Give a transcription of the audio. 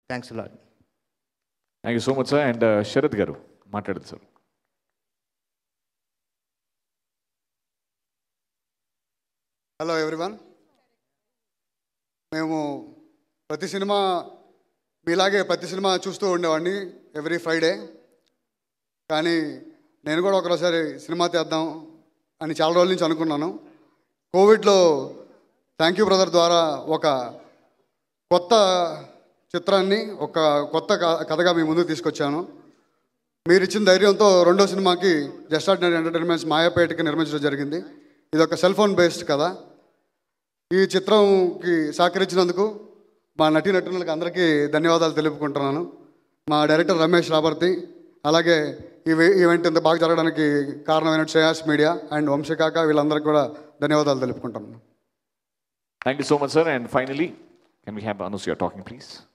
thanks Lord thank you so much sir and Sharath garu మాట్లాడదు sir hello everyone మేము ప్రతి cinema మీలాగే ప్రతి సినిమా చూస్తూ ఉండేవాడిని ఎవ్రీ ఫ్రైడే కానీ నేను కూడా ఒకరోసారి సినిమా తీద్దాం అని చాలా రోజుల నుంచి అనుకున్నాను కోవిడ్లో థ్యాంక్ యూ బ్రదర్ ద్వారా ఒక కొత్త చిత్రాన్ని ఒక కొత్త క- కథగా మీ ముందుకు తీసుకొచ్చాను మీరు ఇచ్చిన ధైర్యంతో రెండో సినిమాకి జస్ట్ ఆర్డినరీ ఎంటర్టైన్మెంట్స్ మాయాపేటకి నిర్మించడం జరిగింది ఇది ఒక సెల్ ఫోన్ బేస్డ్ కథ ఈ చిత్రంకి సహకరించినందుకు మా నటీ నటులకు అందరికీ ధన్యవాదాలు తెలుపుకుంటున్నాను మా డైరెక్టర్ రమేష్ రాబర్తి అలాగే ఈ వే- ఈవెంట్ ఇంత బాగా జరగడానికి కారణమైన శ్రేయాస్ మీడియా అండ్ వంశకాక వీళ్ళందరికీ కూడా ధన్యవాదాలు తెలుపుకుంటున్నాను thank you so much sir and finally can we have announce your talking please